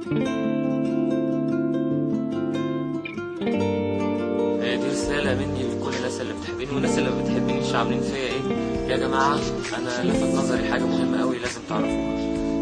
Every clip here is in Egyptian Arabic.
هي دي رسالة مني لكل الناس اللي بتحبني والناس اللي ما بتحبنيش عاملين فيا ايه يا جماعة انا لفت نظري حاجة مهمة قوي لازم تعرفوها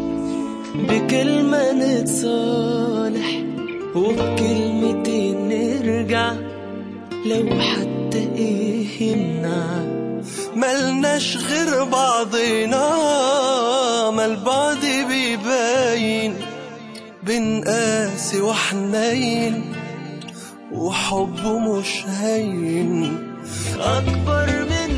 بكلمة نتصالح وبكلمتين نرجع لو حتى ايه يمنع ملناش غير بعضنا ما البعض بيبين بين قاسي وحنين وحب مش هين أكبر من